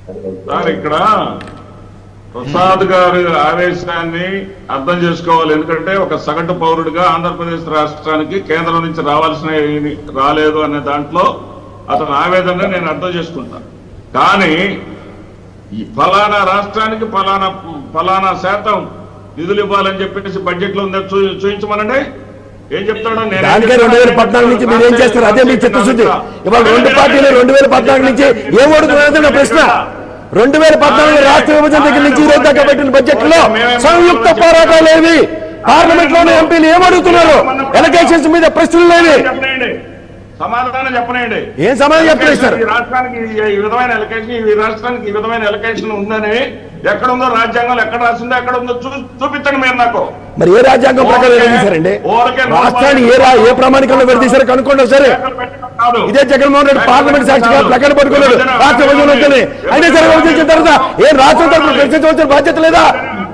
Sir ఇక్కడ ప్రసాద్ గారి ఆవేశాన్ని అర్థం చేసుకోవాలి ఎందుకంటే ఒక సగటు పౌరుడిగా ఆంధ్రప్రదేశ్ రాష్ట్రానికి కేంద్రం నుంచి రావాల్సిన ఏమీ రాలేదు అనే దాంట్లో అతని ఆవేదన నేను అర్థం చేసుకుంటా కానీ ఈ ఫలానా రాష్ట్రానికి ఫలానా ఫలానా శాతం నిధులు ఇవ్వాలని చెప్పేసి బడ్జెట్ లో ఉందా చూ- చూపించమనండి ఏం చెప్తాడో నేను దానికే రెండు వేల పద్నాలుగు నుంచి మీరు ఏం చేస్తారు అదే మీ చిత్తశుద్ధి ఇవాళ రెండు పార్టీలు రెండు వేల పద్నాలుగు నుంచి ఏం ఓడుతున్నది నా ప్రశ్న రెండు వేల పద్నాలుగు రాష్ట్ర విభజన దగ్గర నుంచి ఈ రోజు దాకా పెట్టిన బడ్జెట్ లో సంయుక్త పోరాటాలు ఏవి పార్లమెంట్ లోని ఎంపీలు ఏం అడుగుతున్నారు ఎలకేషన్స్ మీద ప్రశ్నలు లేవి చెప్పనేయండి సమాధానం చెప్పనేయండి ఏం సమాధానం చెప్తారు సార్ ఈ రాష్ట్రానికి ఈ- ఈ విధమైన ఎలకేషన్ ఈ రాష్ట్రానికి ఈ విధమైన ఎలకేషన్ ఉందని ఎక్కడ ఉందో రాజ్యాంగంలో ఎక్కడ రాసిందో ఎక్కడ ఉందో చూ- చూపించండి మీరు నాకు మరి ఏ రాజ్యాంగం ప్రకారం విడదీశారండి రాష్ట్రాన్ని ఏ రా- ఏ ప్రామాణికంలో విడదీశారో కనుక్కోండి సరే లెక్కలు పెట్టడం కాదు. ఇదే జగన్మోహన్ రెడ్డి పార్లమెంట్ సాక్షిగా ప్లకార్డు పట్టుకున్నాడు రాష్ట్ర విభజన వద్దని అయినా సరే విభజించిన తర్వాత ఏ రాష్ట్రం తరఫున ప్రశ్నించవలసిన బాధ్యత లేదా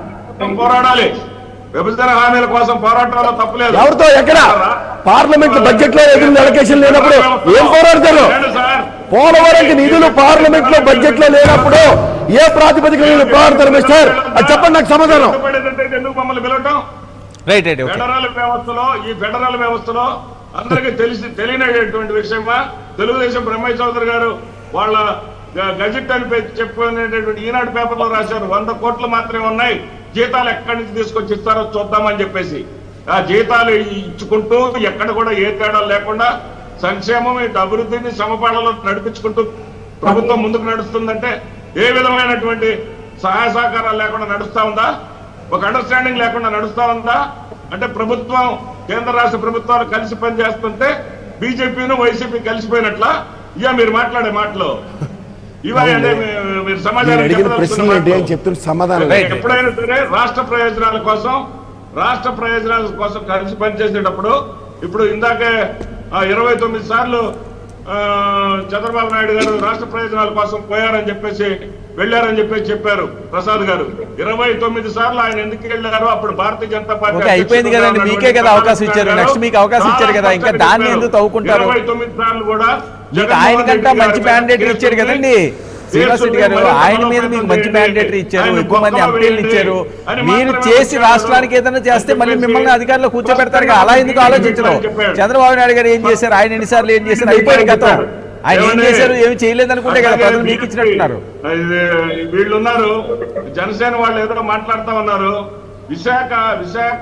పోరాడాలి విభజన హామీల కోసం పోరాటంలో తప్పలేదు ఎవరితో ఎక్కడ పార్లమెంట్ బడ్జెట్ లో ఎదురు ఎలకేషన్ లేనప్పుడు ఏం పోరాడతారు లేదు సార్ పోలవరంకి నిధులు పార్లమెంట్ లో బడ్జెట్ లో లేనప్పుడు ఏ ప్రాతిపదికన మీరు పోరాడతారు మిస్టర్ అది చెప్పండి నాకు సమాధానం ఇష్టపడేదంటే ఎందుకు మమ్మల్ని పిలవటం రైట్ రైట్ ఓకే ఫెడరల్ వ్యవస్థలో ఈ ఫెడరల్ వ్యవస్థలో అందరికీ తెలిసి తెలియనటువంటి విషయమా తెలుగుదేశం బ్రహ్మయ్య చౌదరి గారు వాళ్ళ గ- గజెట్ అని పె- చెప్పుకునేటటువంటి ఈనాడు పేపర్ లో రాశారు వంద కోట్లు మాత్రమే ఉన్నాయి జీతాలు ఎక్కడి నుంచి తీసుకొచ్చి ఇస్తారో చూద్దామని చెప్పేసి ఆ జీతాలు ఇచ్చుకుంటూ ఎక్కడ కూడా ఏ తేడా లేకుండా సంక్షేమం ఇటు అభివృద్ధిని సమపాళలో నడిపించుకుంటూ ప్రభుత్వం ముందుకు నడుస్తుందంటే ఏ విధమైనటువంటి సహాయ సహకారాలు లేకుండా నడుస్తా ఉందా ఒక అండర్స్టాండింగ్ లేకుండా నడుస్తా ఉందా అంటే ప్రభుత్వం కేంద్ర రాష్ట్ర ప్రభుత్వాలు కలిసి పనిచేస్తుంటే బీజేపీను వైసీపీ కలిసిపోయినట్లా ఇక మీరు మాట్లాడే మాటలు ఇవన్నీ అంటే మీ- మీరు మీరు సమాచారం అడిగిన ప్రశ్నలు ఏంటి చెప్పదలుచుకున్న అని చెప్తున్న సమాధానం Right. ఎప్పుడైనా సరే రాష్ట్ర ప్రయోజనాల కోసం రాష్ట్ర ప్రయోజనాల కోసం కలిసి పనిచేసేటప్పుడు ఇప్పుడు ఇందాకే ఆ, ఇరవై తొమ్మిది సార్లు ఆ, చంద్రబాబు నాయుడు గారు రాష్ట్ర ప్రయోజనాల కోసం పోయారని చెప్పేసి వెళ్ళారని చెప్పేసి చెప్పారు ప్రసాద్ గారు ఇరవై తొమ్మిది సార్లు ఆయన ఎందుకు వెళ్ళారో అప్పుడు భారతీయ జనతా పార్టీ ఓకే, అయిపోయింది అధ్యక్షుడిగా కదండి. మీకే ఉన్నటువంటి కదా అవకాశం చంద్రబాబు ఇచ్చారు. నాయుడు నెక్స్ట్ మీకు అవకాశం ఇచ్చారు కదా. ఇంకా చాలా దాన్ని స్పష్టంగా ఎందుకు తవ్వుకుంటారు? ఇరవై తొమ్మిది సార్లు కూడా మీకు జగన్మోహన్ ఆయన రెడ్డి కంటే గారి మంచి మీద మ్యాండేటరీ ఇచ్చారు కేసులు కదండి శ్రీనివాస్ రెడ్డి గారు కేసులు ఆయన మీద మీకు మంచి మ్యాండేటరీ ఇచ్చారు ఎక్కువ మంది ఎంపీలు ఇచ్చారు మీరు చేసి రాష్ట్రానికి ఏదైనా చేస్తే మళ్ళీ మిమ్మల్ని అధికారంలో కూర్చోబెడతారు కదా అలా ఎందుకు ఆలోచించరు చంద్రబాబు నాయుడు గారు ఏం చేశారు ఆయన ఎన్నిసార్లు ఏం చేశారు అయిపోయింది గతం ఆయన ఏం చేశారు ఏమి చేయలేదు అనుకుంటే కదా ప్రజలు మీకు ఇచ్చినట్టున్నారు ఇది వీళ్ళు ఉన్నారు జనసేన వాళ్ళు ఏదో మాట్లాడుతా ఉన్నారు విశాఖ విశాఖ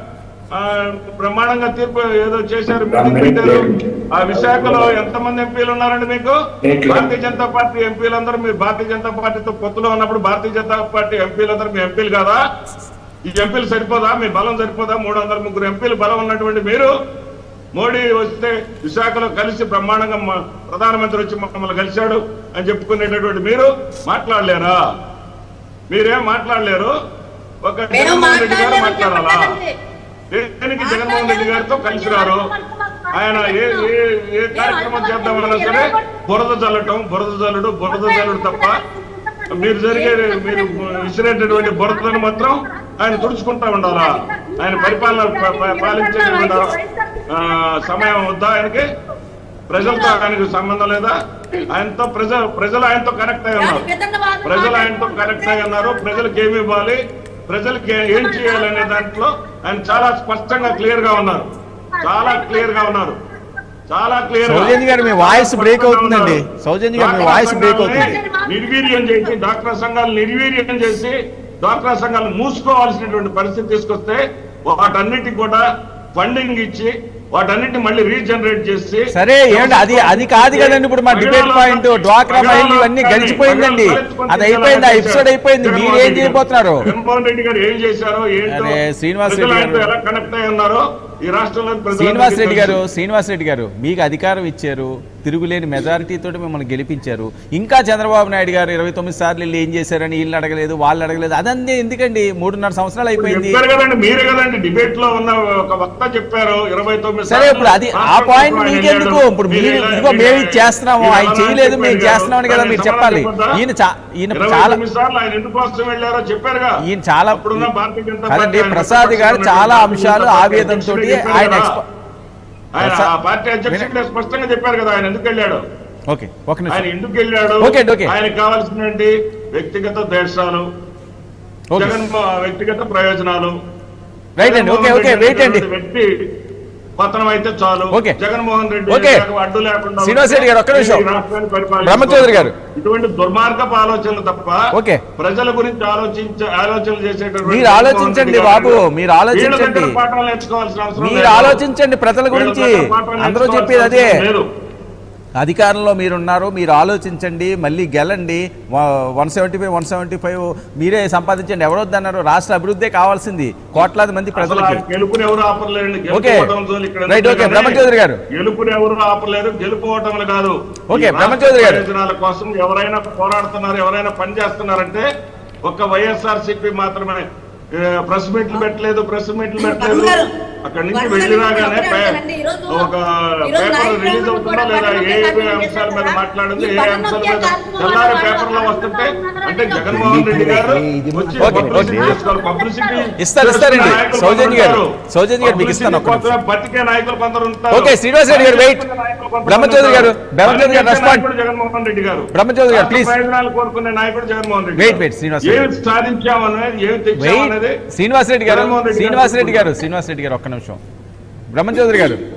ఆ, బ్రహ్మాండంగా తీర్పు ఏదో చేశారు మీటింగ్ పెట్టారు ఆ విశాఖలో ఎంతమంది ఎంపీలు ఉన్నారండి మీకు భారతీయ జనతా పార్టీ ఎంపీలందరూ మీరు భారతీయ జనతా పార్టీతో పొత్తులో ఉన్నప్పుడు భారతీయ జనతా పార్టీ ఎంపీలందరూ మీ ఎంపీలు కాదా ఈ ఎంపీలు సరిపోదా మీ బలం సరిపోదా మూడు వందల ముగ్గురు ఎంపీలు బలం ఉన్నటువంటి మీరు మోడీ వస్తే విశాఖలో కలిసి బ్రహ్మాండంగా మా ప్రధానమంత్రి వచ్చి మమ్మల్ని కలిశాడు అని చెప్పుకునేటటువంటి మీరు మాట్లాడలేరా మీరేం మాట్లాడలేరు ఒక మేము జగన్మోహన్ రెడ్డి గారు మాట్లాడలేమని మాట్లాడాలా చెప్పండి. దేనికి జగన్మోహన్ రెడ్డి గారితో కలిసి రారు ఆయన ఏ ఏ ఏ కార్యక్రమం చేద్దామన్నా సరే బురద చల్లటం బురద చల్లుడు బురద చల్లుడు తప్ప మీరు జరిగే మీరు విసిరేటటువంటి బురదను మాత్రం ఆయన తుడుచుకుంటా ఉండాలా ఆయన పరిపాలన ప- ప- పాలించే ఆ, సమయం వద్దా ఆయనకి ప్రజలతో ఆయనకు సంబంధం లేదా ఆయనతో ప్రజ ప్రజలు ఆయనతో కనెక్ట్ అయి ఉన్నారు ప్రజలు ఆయనతో కనెక్ట్ అయి ఉన్నారు ప్రజలకు ఏమి ఇవ్వాలి ప్రజలకి ఏ- ఏం చేయాలనే దాంట్లో ఆయన చాలా స్పష్టంగా క్లియర్ గా ఉన్నారు చాలా క్లియర్ గా ఉన్నారు చాలా క్లియర్ సౌజన్య గారు, మీ వాయిస్ బ్రేక్ అవుతుందండి. సౌజన్య గారు, మీ వాయిస్ బ్రేక్ అవుతుంది. నిర్వీర్యం చేసి డాక్టర్ సంఘాలు నిర్వీర్యం చేసి డాక్టర్ సంఘాలు మూసుకోవాల్సినటువంటి పరిస్థితి తీసుకొస్తే వాటన్నిటికి కూడా ఫండింగ్ ఇచ్చి వాటన్నిటిని మళ్ళీ రీజనరేట్ చేసి సరే ఏంటి అది అది కాదు కదండి ఇప్పుడు మా డిబేట్ పాయింట్ డ్వాక్రా మహిళలు ఇవన్నీ గడిచిపోయిందండి అది అయిపోయింది ఆ ఎపిసోడ్ అయిపోయింది మీరు ఏం చేయబోతున్నారు జగన్మోహన్ రెడ్డి గారు ఏం చేశారో ఏంటో అరే, శ్రీనివాస్ రెడ్డి ప్రజలు ఆయనతో గారు. ఎలా కనెక్ట్ అయి ఉన్నారో ఈ రాష్ట్రంలో శ్రీనివాస్ రెడ్డి గారు శ్రీనివాస్ రెడ్డి గారు మీకు అధికారం ఇచ్చారు తిరుగులేని మెజారిటీ తోటి మిమ్మల్ని గెలిపించారు ఇంకా చంద్రబాబు నాయుడు గారు ఇరవై తొమ్మిది సార్లు వెళ్ళి ఏం చేశారని వీళ్ళు అడగలేదు వాళ్ళు అడగలేదు అదంతే ఎందుకండి మూడున్నర సంవత్సరాలు అయిపోయింది చెప్పారు కదండి మీరే కదండి డిబేట్ లో ఉన్న ఒక వక్త చెప్పారు ఇరవై తొమ్మిది సరే ఇప్పుడు అది ఆ పాయింట్ మీకెందుకు ఇప్పుడు మీరు ఇదిగో మేము ఇది చేస్తున్నాము ఆయన చేయలేదు మేము చేస్తున్నామని కదా మీరు చెప్పాలి ఈయన చా- ఈయన చాలా సార్లు ఆయన ఎందుకు కోసం వెళ్ళారో చెప్పారుగా ఈయన చాలా అప్పుడున్న భారతీయ జనతా కాదండి పార్టీ ఆయన ప్రసాద్ గారు పక్షంలో చాలా ఉన్నటువంటి అంశాలు పార్టీ ఆవేదంతో అధ్యక్షుడే చెప్పారు ఆయన కదా. ఎక్స్ప- ఆయన ప్రసా- ఆ పార్టీ అధ్యక్షుడే స్పష్టంగా చెప్పారు కదా ఆయన ఎందుకు వెళ్ళాడు ఓకే ఒక ఆయన నిమిషం ఇంటికి వెళ్ళాడు ఓకే అండి, ఓకే. ఆయనకు కావాల్సినటువంటి వ్యక్తిగత దేశాలు ఓకే జగన్ వ్యక్తిగత ప్రయోజనాలు రైట్ అండి ఓకే ఓకే వెయిట్ అండి జగన్మోహన్ రెడ్డి వ్యక్తి పతనం అయితే చాలు ఓకే. జగన్మోహన్ రెడ్డి ఓకే. అడ్డు లేకుండా శ్రీనివాస్ రెడ్డి గారు, ఒక్క నిమిషం. ఈ రాష్ట్రాన్ని పరిపాలించుకోవాలి. బ్రహ్మచౌదరి గారు. ఇటువంటి దుర్మార్గపు ఆలోచనలు తప్ప ఓకే. ప్రజల గురించి ఆలోచించే ఆలోచనలు చేసేటటువంటి మీరు ఆలోచించండి జగన్మోహన్ రెడ్డి బాబు, గారు మీరు ఆలోచించండి. వీళ్ళ దగ్గర పాఠాలు నేర్చుకోవాల్సిన అవసరం మీరు లేదు. ఆలోచించండి ప్రజల గురించి వీళ్ళ దగ్గర పాఠాలు అందరూ నేర్చుకోవాల్సిన చెప్పేది అదే అవసరం లేదు. అధికారంలో మీరున్నారు మీరు ఆలోచించండి మళ్ళీ గెలండి one seventy five one seventy five మీరే సంపాదించండి ఎవరొద్దన్నారు రాష్ట్ర అభివృద్ధి కావాల్సింది కోట్లాది మంది అసలు ప్రజలకి ఆ గెలుపుని ఎవరు ఆపలేరండి ఓకే. గెలుపుకోవటం ఇక్కడ రైట్, ఓకే. ఎందుకంటే బ్రహ్మచౌదరి గారు. గెలుపుని ఎవరు ఆపలేరు గెలుపుకోవటం కాదు ఓకే, ఈ రాష్ట్ర బ్రహ్మచౌదరి గారు. ప్రయోజనాల కోసం ఎవరైనా పోరాడుతున్నారు ఎవరైనా పని చేస్తున్నారంటే ఒక్క వైఎస్ఆర్ సిపి మాత్రమే ప్రెస్ మీట్లు పెట్టలేదు ప్రెస్ మీట్లు పెట్టలేదు గారు, అక్కడి నుంచి వర్షాలు వెళ్ళి రాగానే ఇప్పుడు పే- అడగండి. ఈరోజు- ఒక ఈరోజు పేపర్ నైట్ రిలీజ్ టైంలో అవుతుందో కూడా లేదా బటన్ ఏ నొక్కే ఏ కార్యక్రమం అంశాల మీద చేశారా? మాట్లాడింది ఈ ఏ బటన్ అంశాల నొక్కే మీద కార్యక్రమం తెల్లారి వాళ్ళు పేపర్లో వాళ్ళు వస్తుంటే వాళ్ళు అంటే వాళ్ళు జగన్మోహన్ రెడ్డి గారు వచ్చి ఓకే, పబ్లిసిటీ ఓకే. చేసుకోవాలి పబ్లిసిటీ ఇస్తారు, ఇస్తారండి. నాయకులు సౌజన్య గారు, కొందరు సౌజన్య గారు మీకు ఇస్తాను ఒక్క పబ్లిసిటీ కోసం బతికే నాయకులు కొందరు ఉంటారు ఓకే, శ్రీనివాస్ రెడ్డి గారు, wait. నాయకులు కొందరు బ్రహ్మచౌదరి గారు, ఉంటారు. బ్రహ్మచౌదరి గారు, బతికే respond. నాయకుడు జగన్మోహన్ రెడ్డి గారు బ్రహ్మచౌదరి గారు, రాష్ట్ర please. ప్రయోజనాలు కోరుకునే నాయకుడు జగన్మోహన్ రెడ్డి Wait, గారు. wait, శ్రీనివాస్ రెడ్డి. ఏమి సాధించామనేది ఏమి తెచ్చామనేది వెయిట్ శ్రీనివాస్ రెడ్డి గారు జగన్మోహన్ రెడ్డి గారు శ్రీనివాస్ రెడ్డి గారు శ్రీనివాస్ రెడ్డి గారు ఒక్క నిమిషం బ్రహ్మచౌదరి గారు